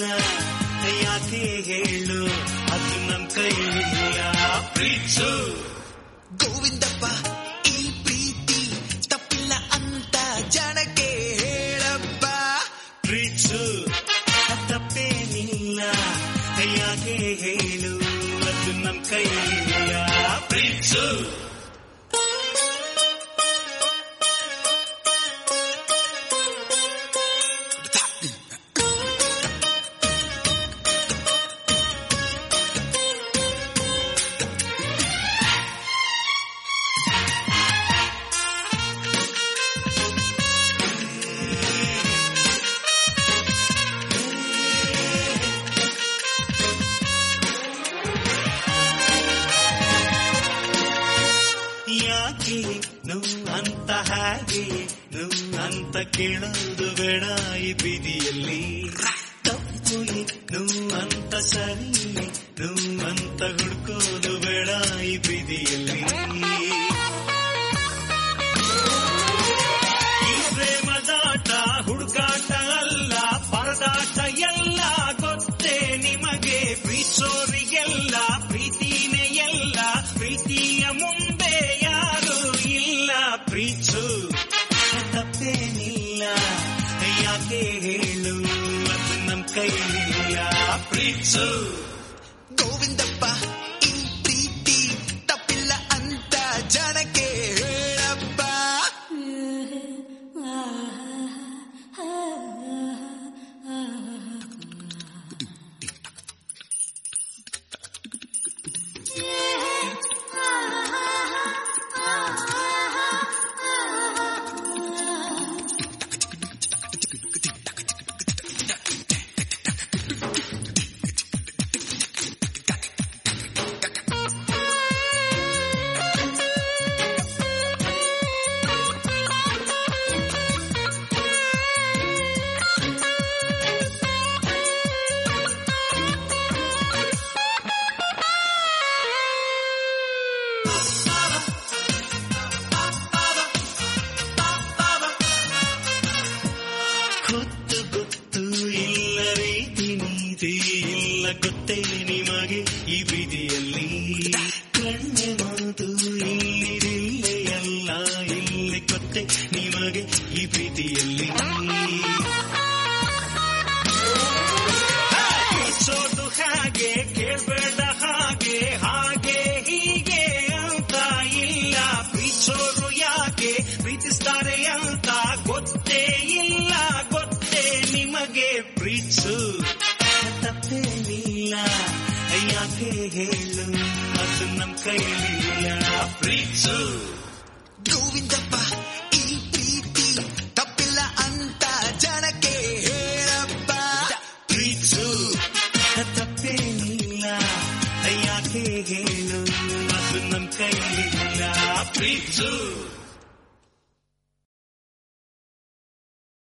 ಯಾಕೆ ಹೇಳು ಅದು ನಮ್ ಕೈಲಿಲ್ಲ ಪ್ರೀತ್ಸು ಗೋವಿಂದಪ್ಪ ಈ ಪ್ರೀತಿ ತಪ್ಪಿಲ್ಲ ಅಂತ ಜನಕ್ಕೆ ಹೇಳಪ್ಪ ಪ್ರೀತ್ಸು ತಪ್ಪೇನಿಲ್ಲ ಯಾಕೆ ಹೇಳು ಅದು ನಮ್ ಕೈಲಿಲ್ಲ ಪ್ರೀತ್ಸು ಯಾಕೆ ನೋವು ಅಂತ ಹಾಗೆ ನೋವು ಅಂತ ಕೇಳೋದು ಬೇಡ ಈ ಬೀದಿಯಲ್ಲಿ ತಪ್ಪು ನೋವು ಅಂತ ಸರಿ ನೋವು ಅಂತ ಹುಡ್ಕೋದು ಬೇಡ ಈ ಬೀದಿಯಲ್ಲಿ ಈ ಪ್ರೇಮದಾಟ ಹುಡುಕಾಟ ಅಲ್ಲ ಪರದಾಟ ಎಲ್ಲ ಗೊತ್ತೇ ನಿಮಗೆ ಪ್ರೀತಿಸೋರಿಗೆಲ್ಲ ಪ್ರೀತಿನೇ ಎಲ್ಲ ಪ್ರೀತಿಯ ಮುಂದೆ ಯಾರು ಇಲ್ಲ ಪ್ರೀತಿಸು ತಪ್ಪೇನಿಲ್ಲ ಯಾಕೆ ಹೇಳು ಅದು ನಮ್ ಕೈಲಿಲ್ಲ ಪ್ರೀತಿಸು ಗೋವಿಂದಪ್ಪ ಈ ಪ್ರೀತಿ ತಪ್ಪಿಲ್ಲ ಅಂತ ಜನಕ್ಕೆ ಹೇಳಪ್ಪ ಗೊತ್ತು ಗೊತ್ತು ಇಲ್ಲ ರೀತಿ ನೀತಿ ಇಲ್ಲ ಗೊತ್ತೇ ನಿಮಗೆ ಈ ಬೀದಿಯಲ್ಲಿ ಕಣ್ಣೆ ಮಾತು ಇಲ್ಲಿರಿಲ್ಲೇ ಎಲ್ಲ ಇಲ್ಲಿ ಗೊತ್ತೇ ನಿಮಗೆ ಈ ಬೀದಿಯಲ್ಲಿ ಸೋದು ಹಾಗೆ ಕೇಳಬೇಡ ಹಾಗೆ ಹಾಗೆ ಹೀಗೆ ಅಂತ ಇಲ್ಲ ಪ್ರೀತಿಸೋರು ಯಾಕೆ ಪ್ರೀತಿಸ್ತಾರೆ ಅಂತ ಗೊತ್ತೇ ಇಲ್ಲ ಗೊತ್ತೇ ನಿಮಗೆ ಪ್ರೀತಿಸು ತಪ್ಪೇನಿಲ್ಲ ಯಾಕೆ ಹೇಳು ಅದು ನಮ್ ಕೈಲಿಲ್ಲ ಪ್ರೀತಿಸು ಗೋವಿಂದಪ್ಪ ಈ ಪ್ರೀತಿ ತಪ್ಪಿಲ್ಲ ಅಂತ ಜನಕ್ಕೆ ಹೇಳಪ್ಪ ಪ್ರೀತಿಸು ತಪ್ಪೇನಿಲ್ಲ ಯಾಕೆ ಹೇಳು ಅದು ನಮ್ ಕೈಲಿಲ್ಲ ಪ್ರೀತಿಸು